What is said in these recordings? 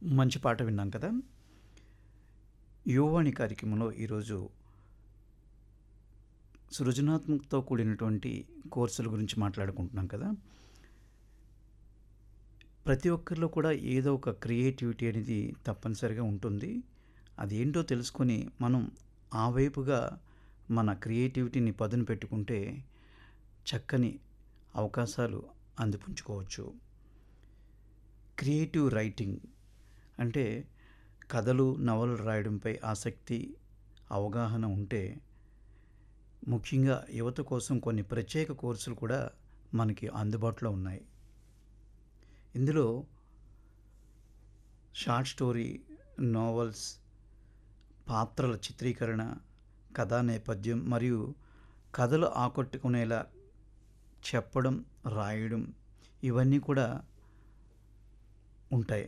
మంచి పాట విన్నాం కదా! యువవాణి కార్యక్రమంలో ఈరోజు సృజనాత్మకతో కూడినటువంటి కోర్సుల గురించి మాట్లాడుకుంటున్నాం కదా! ప్రతి ఒక్కరిలో కూడా ఏదో ఒక క్రియేటివిటీ అనేది తప్పనిసరిగా ఉంటుంది. అదేంటో తెలుసుకొని మనం ఆ వైపుగా మన క్రియేటివిటీని పదును పెట్టుకుంటే చక్కని అవకాశాలు అందిపుంచుకోవచ్చు. క్రియేటివ్ రైటింగ్ అంటే కథలు, నవలలు రాయడంపై ఆసక్తి, అవగాహన ఉంటే ముఖ్యంగా యువత కోసం కొన్ని ప్రత్యేక కోర్సులు కూడా మనకి అందుబాటులో ఉన్నాయి. ఇందులో షార్ట్ స్టోరీ, నోవెల్స్, పాత్రల చిత్రీకరణ, కథా నేపథ్యం మరియు కథలు ఆకట్టుకునేలా చెప్పడం, రాయడం ఇవన్నీ కూడా ఉంటాయి.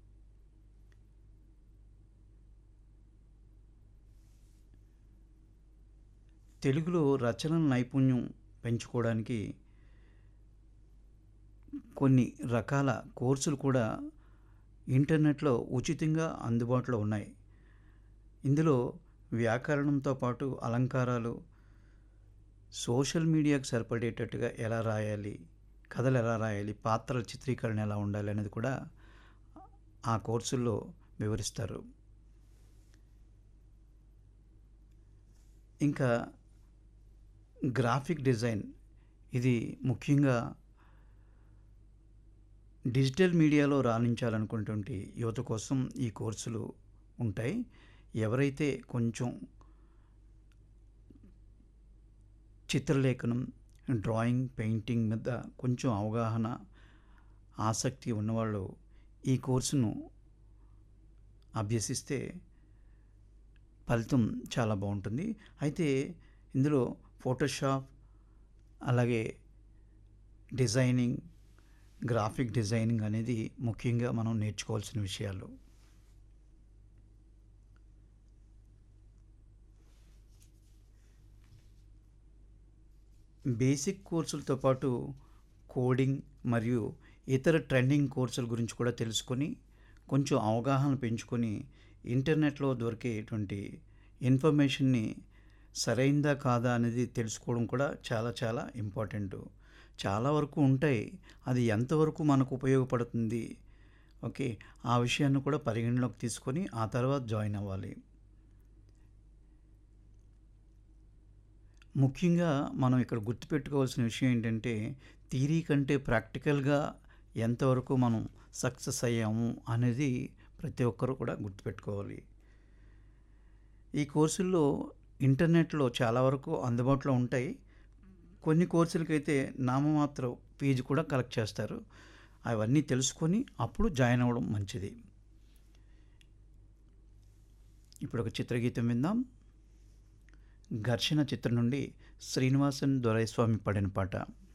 తెలుగులో రచనల నైపుణ్యం పెంచుకోవడానికి కొన్ని రకాల కోర్సులు కూడా ఇంటర్నెట్‌లో ఉచితంగా అందుబాటులో ఉన్నాయి. ఇందులో వ్యాకరణంతో పాటు అలంకారాలు, సోషల్ మీడియాకు సరిపడేటట్టుగా ఎలా రాయాలి, కథలు ఎలా రాయాలి, పాత్రల చిత్రీకరణ ఎలా ఉండాలి అనేది కూడా ఆ కోర్సుల్లో వివరిస్తారు. ఇంకా గ్రాఫిక్ డిజైన్ ఇది ముఖ్యంగా డిజిటల్ మీడియాలో రాణించాలనుకునేటువంటి యువత కోసం ఈ కోర్సులు ఉంటాయి. ఎవరైతే కొంచెం చిత్రలేఖనం, డ్రాయింగ్, పెయింటింగ్ మీద కొంచెం అవగాహన, ఆసక్తి ఉన్నవాళ్ళు ఈ కోర్సును అభ్యసిస్తే ఫలితం చాలా బావుంటుంది. అయితే ఇందులో ఫోటోషాప్, అలాగే డిజైనింగ్, గ్రాఫిక్ డిజైనింగ్ అనేది ముఖ్యంగా మనం నేర్చుకోవాల్సిన విషయాలు. బేసిక్ కోర్సులతో పాటు కోడింగ్ మరియు ఇతర ట్రెండింగ్ కోర్సుల గురించి కూడా తెలుసుకొని, కొంచెం అవగాహన పెంచుకొని ఇంటర్నెట్‌లో దొరికేటువంటి ఇన్ఫర్మేషన్‌ని సరైందా కాదా అనేది తెలుసుకోవడం కూడా చాలా చాలా ఇంపార్టెంటు. చాలా వరకు ఉంటాయి. అది ఎంతవరకు మనకు ఉపయోగపడుతుంది, ఓకే. ఆ విషయాన్ని కూడా పరిగణలోకి తీసుకొని ఆ తర్వాత జాయిన్ అవ్వాలి. ముఖ్యంగా మనం ఇక్కడ గుర్తుపెట్టుకోవాల్సిన విషయం ఏంటంటే థియరీ కంటే ప్రాక్టికల్‌గా ఎంతవరకు మనం సక్సెస్ అయ్యాము అనేది ప్రతి ఒక్కరు కూడా గుర్తుపెట్టుకోవాలి. ఈ కోర్సుల్లో ఇంటర్నెట్‌లో చాలా వరకు అందుబాటులో ఉంటాయి. కొన్ని కోర్సులకైతే నామమాత్రం ఫీజు కూడా కలెక్ట్ చేస్తారు. అవన్నీ తెలుసుకొని అప్పుడు జాయిన్ అవ్వడం మంచిది. ఇప్పుడు ఒక చిత్రగీతం విందాం. 'ఘర్షణ' చిత్రం నుండి శ్రీనివాసన్ దొరైస్వామి పాడిన పాట.